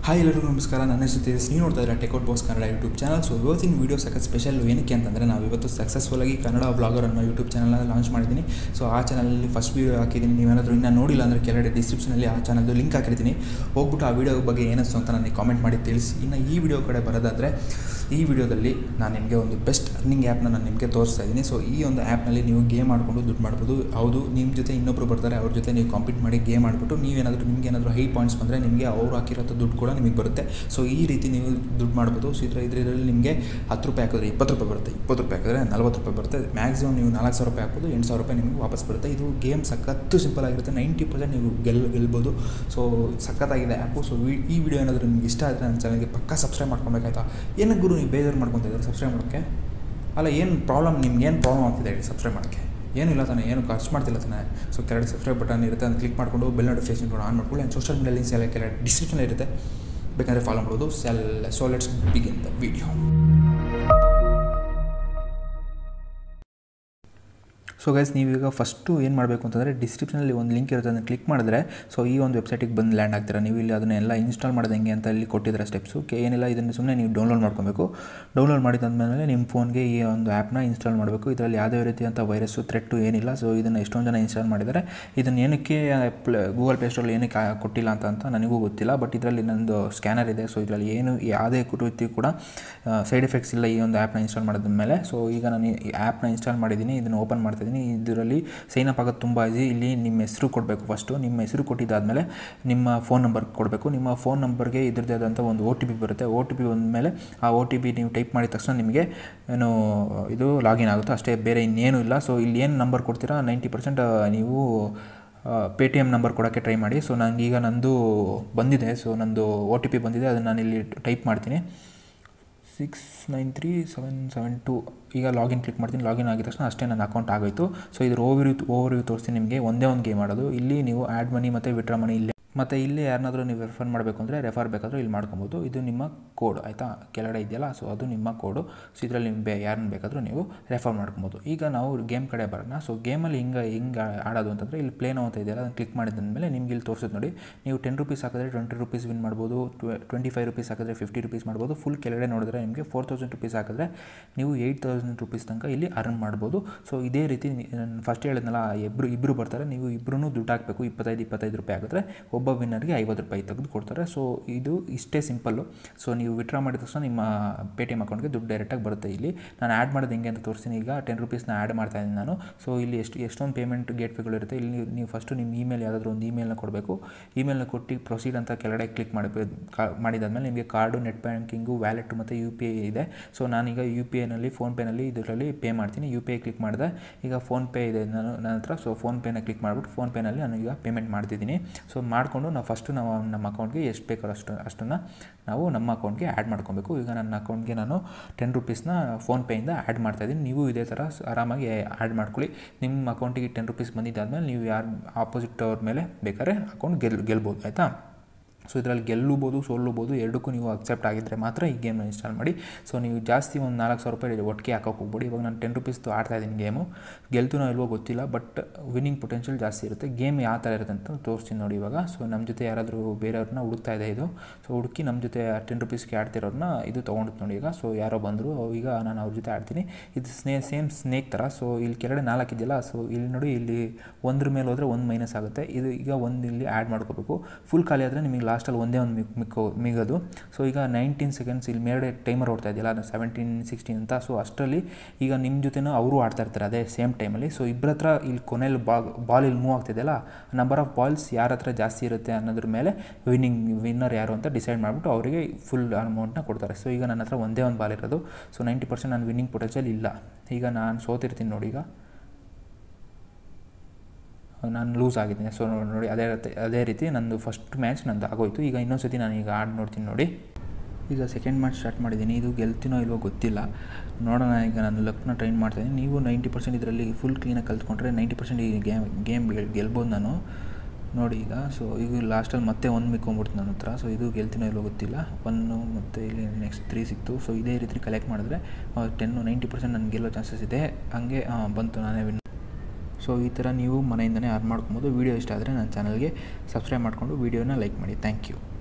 hi ಎಲ್ಲರಿಗೂ ನಮಸ್ಕಾರ ನನ್ನ ಹೆಸರು ತೇಜಸ್ ನೀವು ನೋಡ್ತಾ ಇದ್ದಾರೆ tech out boss Kannada YouTube channel so ಇವತ್ತಿನ ವೀಡಿಯೋ ಸಖತ್ ಸ್ಪೆಷಲ್ ಏನಕ್ಕೆ ಅಂತಂದರೆ ನಾವು ಇವತ್ತು ಸಕ್ಸಸ್ಫುಲ್ಲಾಗಿ ಕನ್ನಡ ಬ್ಲಾಗರ್ ಅನ್ನೋ ಯೂಟ್ಯೂಬ್ ಚಾನಲ್ನ ಲಾಂಚ್ ಮಾಡಿದ್ದೀನಿ ಸೊ ಆ ಚಾನಲಲ್ಲಿ ಫಸ್ಟ್ ವೀಡಿಯೋ ಹಾಕಿದ್ದೀನಿ ನೀವೇನಾದರೂ ಇನ್ನೂ ನೋಡಿಲ್ಲ ಅಂದರೆ ಕೆಳಗಡೆ ಡಿಸ್ಕ್ರಿಪ್ಷನಲ್ಲಿ ಆ ಚಾನಲ್ದು ಲಿಂಕ್ ಹಾಕಿರ್ತೀನಿ ಹೋಗ್ಬಿಟ್ಟು ಆ ವಿಡಿಯೋ ಬಗ್ಗೆ ಏನಿಸ್ತು ಅಂತ ನನಗೆ ಕಾಮೆಂಟ್ ಮಾಡಿ ತಿಳಿಸಿ ಇನ್ನು ಈ ವಿಡಿಯೋ ಕಡೆ ಬರೋದಾದರೆ ಈ ವಿಡಿಯೋದಲ್ಲಿ ನಾನು ನಿಮಗೆ ಒಂದು ಬೆಸ್ಟ್ ಅರ್ನಿಂಗ್ ಆ್ಯಪ್ನ ನಾನು ನಿಮಗೆ ತೋರಿಸ್ತಾ ಇದ್ದೀನಿ ಸೊ ಈ ಒಂದು ಆ್ಯಪ್ನಲ್ಲಿ ನೀವು ಗೇಮ್ ಆಡಿಕೊಂಡು ದುಡ್ಡು ಮಾಡ್ಬೋದು ಹೌದು ನಿಮ್ಮ ಜೊತೆ ಇನ್ನೊಬ್ಬರು ಬರ್ತಾರೆ ಅವ್ರ ಜೊತೆ ನೀವು ಕಾಂಪೀಟ್ ಮಾಡಿ ಗೇಮ್ ಆಡಿಬಿಟ್ಟು ನೀವೇನಾದರೂ ನಿಮ್ಗೆ ಏನಾದರೂ ಹೈ ಪಾಯಿಂಟ್ಸ್ ಬಂದರೆ ನಿಮಗೆ ಅವ್ರು ಹಾಕಿರೋ ದುಡ್ಡು ಕೂಡ ನಿಮಗೆ ಬರುತ್ತೆ ಸೊ ಈ ರೀತಿ ನೀವು ದುಡ್ಡು ಮಾಡ್ಬೋದು ಸೊ ಇದರ ಇದರಲ್ಲಿ ನಿಮಗೆ ಹತ್ತು ರೂಪಾಯಿ ಹಾಕಿದ್ರೆ ಇಪ್ಪತ್ತು ರೂಪಾಯಿ ಬರುತ್ತೆ ಇಪ್ಪತ್ತು ರೂಪಾಯಿ ಹಾಕಿದ್ರೆ ನಲ್ವತ್ತು ರೂಪಾಯಿ ಬರುತ್ತೆ ಮ್ಯಾಕ್ಸಿಮಮ್ ನೀವು ನಾಲ್ಕು ಸಾವಿರ ರೂಪಾಯಿ ಹಾಕ್ಬೋದು ಎಂಟು ಸಾವಿರ ರೂಪಾಯಿ ನಿಮಗೆ ವಾಪಸ್ ಬರುತ್ತೆ ಇದು ಗೇಮ್ ಸಖತ್ತು ಸಿಂಪಲ್ ಆಗಿರುತ್ತೆ ನೈಂಟಿ ಪರ್ಸೆಂಟ್ ನೀವು ಗೆಲ್ ಗೆಲ್ಬೋದು ಸೊ ಸಖತ್ತಾಗಿದೆ ಆ್ಯಪು ಸೊ ಈ ವಿಡಿಯೋ ಏನಾದರೂ ನಿಮ್ಗೆ ಇಷ್ಟ ಆದರೆ ನನ್ನ ಚಾನಲ್ಗೆ ಪಕ್ಕ ಸಬ್ಸ್ಕ್ರೈಬ್ ಮಾಡ್ಕೊಬೇಕಾಯ್ತಾ ಏನಕ್ಕೆ ಗುರು ನೀವು ಬೇಜಾರು ಮಾಡ್ಕೊತಾ ಇದ್ದಾರೆ ಸಬ್ಸ್ಕ್ರೈಬ್ ಮಾಡೋಕ್ಕೆ ಅಲ್ಲ ಏನು ಪ್ರಾಬ್ಲಮ್ ನಿಮ್ಗೆ ಏನು ಪ್ರಾಬ್ಲಮ್ ಆಗ್ತಿದೆ ಹೇಳಿ ಸಬ್ಸ್ಕ್ರೈಬ್ ಮಾಡೋಕ್ಕೆ ಏನಿಲ್ಲ ತಾನೆ ಏನು ಖರ್ಚು ಮಾಡ್ತಿಲ್ಲ ತಾನೆ ಸೊ ಕೆಳಗಡೆ ಸಬ್ಸ್ಕ್ರೈಬ್ ಬಟನ್ ಇರುತ್ತೆ ಅದನ್ನು ಕ್ಲಿಕ್ ಮಾಡಿಕೊಂಡು ಬೆಲ್ ನೋಟಿಫಿಕೇಶನ್ ಕೂಡ ಆನ್ ಮಾಡ್ಕೊಳ್ಳಿ ಆ್ಯಂಡ್ ಸೋಷಿಯಲ್ ಮೀಡಿಯಾ ಲಿಂಕ್ಸ್ ಎಲ್ಲ ಕೆಳಗಡೆ ಡಿಸ್ಕ್ರಿಪ್ಷನ್ ಇರುತ್ತೆ ಬೇಕಾದರೆ ಫಾಲೋ ಮಾಡ್ಬೋದು ಸೆಲ್ so let's begin the video so guys ನೀವೀಗ ಫಸ್ಟು ಏನು ಮಾಡಬೇಕು ಅಂತಂದರೆ ಡಿಸ್ಕ್ರಿಪ್ಷನಲ್ಲಿ ಒಂದು ಲಿಂಕ್ ಇರುತ್ತೆ ಅದನ್ನು ಕ್ಲಿಕ್ ಮಾಡಿದ್ರೆ ಸೊ ಈ ಒಂದು ವೆಬ್ಸೈಟಿಗೆ ಬಂದು ಲ್ಯಾಂಡ್ ಆಗ್ತೀರಾ ನೀವು ಇಲ್ಲಿ ಅದನ್ನೆಲ್ಲ ಇನ್ಸ್ಟಾಲ್ ಮಾಡೋದು ಹೆಂಗೆ ಅಂತ ಇಲ್ಲಿ ಕೊಟ್ಟಿದ್ದಾರೆ ಸ್ಟೆಪ್ಸು ಕೆ ಏನಿಲ್ಲ ಇದನ್ನು ಸುಮ್ಮನೆ ನೀವು ಡೌನ್ಲೋಡ್ ಮಾಡ್ಕೊಬೇಕು ಡೌನ್ಲೋಡ್ ಮಾಡಿದಾದ್ಮೇಲೆ ನಿಮ್ಮ ಫೋನ್ಗೆ ಈ ಒಂದು ಆ್ಯಪ್ನ ಇನ್ಸ್ಟಾಲ್ ಮಾಡಬೇಕು ಇದರಲ್ಲಿ ಯಾವುದೇ ರೀತಿಯಂಥ ವೈರಸ್ಸು ಥ್ರೆಟ್ಟು ಏನಿಲ್ಲ ಸೊ ಇದನ್ನು ಎಷ್ಟೊಂದು ಜನ ಇನ್ಸ್ಟಾಲ್ ಮಾಡಿದ್ದಾರೆ ಇದನ್ನು ಏನಕ್ಕೆ ಪ್ಲ ಗೂಗಲ್ ಪ್ಲೇಸ್ಟೋರಲ್ಲಿ ಏನಕ್ಕೆ ಆ- ಕೊಟ್ಟಿಲ್ಲ ಅಂತ ಅಂತ ನನಗೂ ಗೊತ್ತಿಲ್ಲ ಬಟ್ ಇದರಲ್ಲಿ ನಂದು ಸ್ಕ್ಯಾನರ್ ಇದೆ ಸೊ ಇದರಲ್ಲಿ ಏನು ಯಾವುದೇ ರೀತಿ ಕೂಡ ಸೈಡ್ ಎಫೆಕ್ಟ್ಸ್ ಇಲ್ಲ ಈ ಒಂದು ಆ್ಯಪ್ನ ಇನ್ಸ್ಟಾಲ್ ಮಾಡಿದ ಮೇಲೆ ಸೊ ಈಗ ನಾನು ಈ ಆ್ಯಪ್ನ ಇನ್ಸ್ಟಾಲ್ ಮಾಡಿದ್ದೀನಿ ಇದನ್ನು ಓಪನ್ ಮಾಡ್ತಾಯಿದ್ದೀನಿ ಇದರಲ್ಲಿ ಸೈನ್ ಅಪ್ ಆಗೋದು ತುಂಬ ಈಸಿ ಇಲ್ಲಿ ನಿಮ್ಮ ಹೆಸರು ಕೊಡಬೇಕು ಫಸ್ಟು ನಿಮ್ಮ ಹೆಸರು ಕೊಟ್ಟಿದ್ದಾದಮೇಲೆ ನಿಮ್ಮ ಫೋನ್ ನಂಬರ್ ಕೊಡಬೇಕು ನಿಮ್ಮ ಫೋನ್ ನಂಬರ್ಗೆ ಇದ್ರದ್ದೇ ಆದಂಥ ಒಂದು ಓ ಟಿ ಪಿ ಬರುತ್ತೆ ಓ ಟಿ ಪಿ ಬಂದಮೇಲೆ ಆ ಓ ಟಿ ಪಿ ನೀವು ಟೈಪ್ ಮಾಡಿದ ತಕ್ಷಣ ನಿಮಗೆ ಏನು ಇದು ಲಾಗಿನ್ ಆಗುತ್ತೆ ಅಷ್ಟೇ ಬೇರೆ ಇನ್ನೇನು ಇಲ್ಲ ಸೊ ಇಲ್ಲಿ ಏನು ನಂಬರ್ ಕೊಡ್ತೀರಾ ನೈಂಟಿ ಪರ್ಸೆಂಟ್ ನೀವು ಪೇ ಟಿ ಎಮ್ ನಂಬರ್ ಕೊಡೋಕ್ಕೆ ಟ್ರೈ ಮಾಡಿ ಸೊ ನನಗೆ ಈಗ ನಂದು ಬಂದಿದೆ ಸೊ ನಂದು ಓ ಟಿ ಪಿ ಬಂದಿದೆ ಅದನ್ನು ನಾನು ಇಲ್ಲಿ ಟೈಪ್ ಮಾಡ್ತೀನಿ six nine three seven seven two ಈಗ ಲಾಗಿನ್ ಕ್ಲಿಕ್ ಮಾಡ್ತೀನಿ ಲಾಗಿನ್ ಆಗಿದ ತಕ್ಷಣ ಅಷ್ಟೇ ನನ್ನ ಅಕೌಂಟ್ ಆಗೋಯ್ತು ಸೊ ಇದ್ರ ಓವರ್ ಓವರ್ ವ್ಯೂ ತೋರಿಸ್ತೀನಿ ನಿಮಗೆ ಒಂದೇ ಒಂದು ಗೇಮ್ ಆಡೋದು ಇಲ್ಲಿ ನೀವು ಆ್ಯಡ್ ಮನಿ ಮತ್ತು ವಿಡ್ರಾ ಮನಿ ಇಲ್ಲೇ ಮತ್ತು ಇಲ್ಲಿ ಯಾರನ್ನಾದರೂ ನೀವು ರೆಫರ್ ಮಾಡಬೇಕು ಅಂದರೆ ರೆಫರ್ ಬೇಕಾದರೂ ಇಲ್ಲಿ ಮಾಡ್ಕೊಬೋದು ಇದು ನಿಮ್ಮ ಕೋಡ್ ಆಯಿತಾ ಕೆಳಗಡೆ ಇದೆಯಲ್ಲ ಸೊ ಅದು ನಿಮ್ಮ ಕೋಡು ಸೊ ಇದರಲ್ಲಿ ನೀವು ಬೇ ಯಾರನ್ನ ಬೇಕಾದರೂ ನೀವು ರೆಫರ್ ಮಾಡ್ಕೊಬೋದು ಈಗ ನಾವು ಗೇಮ್ ಕಡೆ ಬರೋಣ ಸೊ ಗೇಮಲ್ಲಿ ಹಿಂಗೆ ಹಿಂಗೆ ಆಡೋದು ಅಂತಂದರೆ ಇಲ್ಲಿ ಪ್ಲೇ ಅಂತ ಇದೆಯಲ್ಲ ಅದನ್ನು ಕ್ಲಿಕ್ ಮಾಡಿದ್ಮೇಲೆ ನಿಮ್ಗೆ ಇಲ್ಲಿ ತೋರಿಸುತ್ತೆ ನೋಡಿ ನೀವು ಟೆನ್ ರುಪೀಸ್ ಹಾಕಿದ್ರೆ ಟ್ವೆಂಟಿ ರುಪೀಸ್ ವಿನ್ ಮಾಡ್ಬೋದು ಟ್ವೆಂಟಿ ಫೈವ್ ರುಪೀಸ್ ಹಾಕಿದ್ರೆ ಫಿಫ್ಟಿ ರುಪೀಸ್ ಮಾಡ್ಬೋದು ಫುಲ್ ಕೆಳಗಡೆ ನೋಡಿದ್ರೆ ನಿಮಗೆ ಫೋರ್ ತೌಸಂಡ್ ರುಪೀಸ್ ಹಾಕಿದ್ರೆ ನೀವು ಏಯ್ಟ್ ತೌಸಂಡ್ ರುಪೀಸ್ ತನಕ ಇಲ್ಲಿ ಅರ್ನ್ ಮಾಡ್ಬೋದು ಸೊ ಇದೇ ರೀತಿ ನಾನು ಫಸ್ಟ್ ಹೇಳಿದ್ನಲ್ಲ ಇಬ್ಬರು ಇಬ್ಬರು ಬರ್ತಾರೆ ನೀವು ಇಬ್ಬರೂ ದುಡ್ಡು ಹಾಕಬೇಕು ಇಪ್ಪತ್ತೈದು ಇಪ್ಪತ್ತೈದು ರೂಪಾಯಿ ಹಾಕಿದ್ರೆ ಒಬ್ಬ ವಿನ್ನರ್ಗೆ ಐವತ್ತು ರೂಪಾಯಿ ತೆಗೆದು ಕೊಡ್ತಾರೆ ಸೊ ಇದು ಇಷ್ಟೇ ಸಿಂಪಲ್ಲು ಸೊ ನೀವು ವಿಡ್ರಾ ಮಾಡಿದ ತಕ್ಷಣ ನಿಮ್ಮ ಪೇ ಟಿ ಎಮ್ ಅಕೌಂಟ್ಗೆ ದುಡ್ಡು ಡೈರೆಕ್ಟಾಗಿ ಬರುತ್ತೆ ಇಲ್ಲಿ ನಾನು ಆ್ಯಡ್ ಮಾಡೋದು ಹೆಂಗೆ ಅಂತ ತೋರಿಸ್ತೀನಿ ಈಗ ಟೆನ್ ರುಪೀಸ್ನ ಆ್ಯಡ್ ಮಾಡ್ತಾ ಇದ್ದೀನಿ ನಾನು ಸೊ ಇಲ್ಲಿ ಎಷ್ಟು ಎಷ್ಟೊಂದು ಪೇಮೆಂಟ್ ಗೇಟ್ವೇಗಳು ಇರುತ್ತೆ ಇಲ್ಲಿ ನೀವು- ನೀವು ಫಸ್ಟು ನಿಮ್ಮ ಇಮೇಲ್ ಯಾವುದಾದ್ರೂ ಒಂದು ಇಮೇಲ್ನ ಕೊಡಬೇಕು ಇಮೇಲ್ನ ಕೊಟ್ಟು ಪ್ರೊಸೀಡ್ ಅಂತ ಕೆಳಗಡೆ ಕ್ಲಿಕ್ ಮಾಡಬೇಕು ಮಾಡಿದಾದ್ಮೇಲೆ ನಿಮಗೆ ಕಾರ್ಡು ನೆಟ್ ಬ್ಯಾಂಕಿಂಗು ವ್ಯಾಲೆಟ್ ಮತ್ತು ಯು ಪಿ ಐ ಇದೆ ಸೊ ನಾನೀಗ ಯು ಪಿ ಐನಲ್ಲಿ ಫೋನ್ಪೇನಲ್ಲಿ ಇದರಲ್ಲಿ ಪೇ ಮಾಡ್ತೀನಿ ಯು ಪಿ ಐ ಕ್ಲಿಕ್ ಮಾಡಿದೆ ಈಗ ಫೋನ್ಪೇ ಇದೆ ನಾನು ನನ್ನ ಹತ್ರ ಸೊ ಫೋನ್ಪೇನ ಕ್ಲಿಕ್ ಮಾಡಿಬಿಟ್ಟು ಫೋನ್ಪೇನಲ್ಲಿ ನಾನು ಈಗ ಪೇಮೆಂಟ್ ಮಾಡ್ತಿದ್ದೀನಿ ಸೊ ಮಾಡಿಕೊಂಡು ನಾವು ಫಸ್ಟು ನಾವು ನಮ್ಮ ಅಕೌಂಟ್ಗೆ ಎಷ್ಟು ಬೇಕೋ ಅಷ್ಟು ಅಷ್ಟನ್ನು ನಾವು ನಮ್ಮ ಅಕೌಂಟ್ಗೆ ಆ್ಯಡ್ ಮಾಡ್ಕೊಬೇಕು ಈಗ ನನ್ನ ಅಕೌಂಟ್ಗೆ ನಾನು ಟೆನ್ ರುಪೀಸ್ನ ಫೋನ್ಪೇಯಿಂದ ಆ್ಯಡ್ ಮಾಡ್ತಾಯಿದ್ದೀನಿ ನೀವು ಇದೇ ಥರ ಸ್- ಆರಾಮಾಗಿ ಆ್ಯಡ್ ಮಾಡ್ಕೊಳ್ಳಿ ನಿಮ್ಮ ಅಕೌಂಟಿಗೆ ಟೆನ್ ರುಪೀಸ್ ಬಂದಿದ್ದಾದಮೇಲೆ ನೀವು ಯಾರು ಆಪೋಸಿಟ್ ಅವ್ರ ಮೇಲೆ ಬೇಕಾದ್ರೆ ಅಕೌಂಟ್ ಗೆಲ್ ಗೆಲ್ಬೋದು ಆಯಿತಾ ಸೊ ಇದರಲ್ಲಿ ಗೆಲ್ಲುಬೋದು ಸೋಲ್ಲುಬೋದು ಎರಡಕ್ಕೂ ನೀವು ಅಕ್ಸೆಪ್ಟ್ ಆಗಿದ್ದರೆ ಮಾತ್ರ ಈ ಗೇಮ್ನ ಇನ್ಸ್ಟಾಲ್ ಮಾಡಿ ಸೊ ನೀವು ಜಾಸ್ತಿ ಒಂದು ನಾಲ್ಕು ಸಾವಿರ ರೂಪಾಯಿ ಒಟ್ಟಿಗೆ ಹಾಕೋಕೆ ಹೋಗ್ಬೇಡಿ ಇವಾಗ ನಾನು ಟೆನ್ ರುಪೀಸ್ದು ಆಡ್ತಾ ಇದ್ದೀನಿ ಗೇಮು ಗೆಲ್ತನೋ ಇಲ್ವೋ ಗೊತ್ತಿಲ್ಲ ಬಟ್ ವಿನ್ನಿಂಗ್ ಪೊಟೆನ್ಷಿಯಲ್ ಜಾಸ್ತಿ ಇರುತ್ತೆ ಗೇಮ್ ಯಾವ ಥರ ಇರುತ್ತೆ ಅಂತ ತೋರಿಸ್ತೀನಿ ನೋಡಿ ಇವಾಗ ಸೊ ನಮ್ಮ ಜೊತೆ ಯಾರಾದರೂ ಬೇರೆಯವ್ರನ್ನ ಹುಡುಕ್ತಾ ಇದೆ ಇದು ಸೊ ಹುಡುಕಿ ನಮ್ಮ ಜೊತೆ ಟೆನ್ ರುಪೀಸ್ಗೆ ಆಡ್ತಿರೋರನ್ನ ಇದು ತೊಗೊಂಡು ನೋಡಿ ಈಗ ಸೊ ಯಾರೋ ಬಂದರು ಈಗ ನಾನು ಅವ್ರ ಜೊತೆ ಆಡ್ತೀನಿ ಇದು ಸ್ನೇ ಸೇಮ್ ಸ್ನೇಕ್ ಥರ ಸೊ ಇಲ್ಲಿ ಕೆಳಗಡೆ ನಾಲ್ಕು ಇದೆಯಲ್ಲ ಸೊ ಇಲ್ಲಿ ನೋಡಿ ಇಲ್ಲಿ ಒಂದ್ರ ಮೇಲೆ ಹೋದರೆ ಒಂದು ಮೈನಸ್ ಆಗುತ್ತೆ ಇದು ಈಗ ಒಂದು ಇಲ್ಲಿ ಆ್ಯಡ್ ಮಾಡ್ಕೋಬೇಕು ಫುಲ್ ಖಾಲಿ ಆದರೆ ನಿಮಗೆ ಲಾಸ್ಟಲ್ಲಿ ಒಂದೇ ಒಂದು ಮಿಕ್ ಮಿಕ್ಕೋ ಮಿಗೋದು ಸೊ ಈಗ ನೈನ್ಟೀನ್ ಸೆಕೆಂಡ್ಸ್ ಇಲ್ಲಿ ಮೇಲ್ಗಡೆ ಟೈಮರ್ ಓಡ್ತಾ ಇದೆಯಲ್ಲ ಸೆವೆಂಟೀನ್ ಸಿಕ್ಸ್ಟೀನ್ ಅಂತ ಸೊ ಅಷ್ಟರಲ್ಲಿ ಈಗ ನಿಮ್ಮ ಜೊತೆನೂ ಅವರು ಆಡ್ತಾ ಇರ್ತಾರೆ ಅದೇ ಸೇಮ್ ಟೈಮಲ್ಲಿ ಸೊ ಇಬ್ಬರ ಹತ್ರ ಇಲ್ಲಿ ಕೊನೆಯಲ್ಲಿ ಬಾ ಬಾಲ್ ಇಲ್ಲಿ ಮೂವ್ ಆಗ್ತಿದೆಯಲ್ಲ ನಂಬರ್ ಆಫ್ ಬಾಲ್ಸ್ ಯಾರ ಹತ್ರ ಜಾಸ್ತಿ ಇರುತ್ತೆ ಅನ್ನೋದ್ರ ಮೇಲೆ ವಿನ್ನಿಂಗ್ ವಿನ್ನರ್ ಯಾರು ಅಂತ ಡಿಸೈಡ್ ಮಾಡಿಬಿಟ್ಟು ಅವರಿಗೆ ಫುಲ್ ಅಮೌಂಟ್ನ ಕೊಡ್ತಾರೆ ಸೊ ಈಗ ನನ್ನ ಹತ್ರ ಒಂದೇ ಒಂದು ಬಾಲ್ ಇರೋದು ಸೊ ನೈಂಟಿ ಪರ್ಸೆಂಟ್ ನಾನು ವಿನ್ನಿಂಗ್ ಪೊಟೆನ್ಷಿಯಲ್ ಇಲ್ಲ ಈಗ ನಾನು ಸೋತಿರ್ತೀನಿ ನೋಡಿ ಈಗ ನಾನು ಲೂಸ್ ಆಗಿದ್ದೀನಿ ಸೊ ನೋಡಿ ಅದೇ ರೀತಿ ಅದೇ ರೀತಿ ನಂದು ಫಸ್ಟ್ ಮ್ಯಾಚ್ ನಂದು ಆಗೋಯ್ತು ಈಗ ಇನ್ನೊಂದು ಸತಿ ನಾನು ಈಗ ಆಡಿ ನೋಡ್ತೀನಿ ನೋಡಿ ಈಗ ಸೆಕೆಂಡ್ ಮ್ಯಾಚ್ ಸ್ಟಾರ್ಟ್ ಮಾಡಿದ್ದೀನಿ ಇದು ಗೆಲ್ತೀನೋ ಇಲ್ವೋ ಗೊತ್ತಿಲ್ಲ ನೋಡೋಣ ಈಗ ನಾನು ಲಕ್ನ ಟ್ರೈನ್ ಮಾಡ್ತಾಯಿದ್ದೀನಿ ನೀವು ನೈಂಟಿ ಪರ್ಸೆಂಟ್ ಇದರಲ್ಲಿ ಫುಲ್ ಕ್ಲೀನಾಗಿ ಕಲ್ತ್ಕೊಂಡ್ರೆ ನೈಂಟಿ ಪರ್ಸೆಂಟ್ ಈ ಗೇಮ್ ಗೇಮ್ ಗೆಲ್ಬೋದು ನಾನು ನೋಡಿ ಈಗ ಸೊ ಈಗ ಲಾಸ್ಟಲ್ಲಿ ಮತ್ತೆ ಒಂದು ಮಿಕ್ಕೊಂಬಿಡ್ತು ನನ್ನ ಹತ್ರ ಸೊ ಇದು ಗೆಲ್ತೀನೋ ಇಲ್ವೋ ಗೊತ್ತಿಲ್ಲ ಒನ್ನು ಮತ್ತು ಇಲ್ಲಿ ನೆಕ್ಸ್ಟ್ ತ್ರೀ ಸಿಕ್ತು ಸೊ ಇದೇ ರೀತಿ ಕಲೆಕ್ಟ್ ಮಾಡಿದ್ರೆ ಟೆನ್ನು ನೈಂಟಿ ಪರ್ಸೆಂಟ್ ನನಗೆ ಗೆಲ್ಲೋ ಚಾನ್ಸಸ್ ಇದೆ ಹಂಗೆ ಆ, ಬಂತು ನಾನೇ ವಿನ್ ಸೊ ಈ ಥರ ನೀವು ಮನೆಯಿಂದನೇ ಅರ್ನ್ ಮಾಡ್ಕೊಬೋದು ವೀಡಿಯೋ ಇಷ್ಟ ಆದರೆ ನನ್ನ ಚಾನಲ್ಗೆ ಸಬ್ಸ್ಕ್ರೈಬ್ ಮಾಡಿಕೊಂಡು ವೀಡಿಯೋನ ಲೈಕ್ ಮಾಡಿ ಥ್ಯಾಂಕ್ ಯು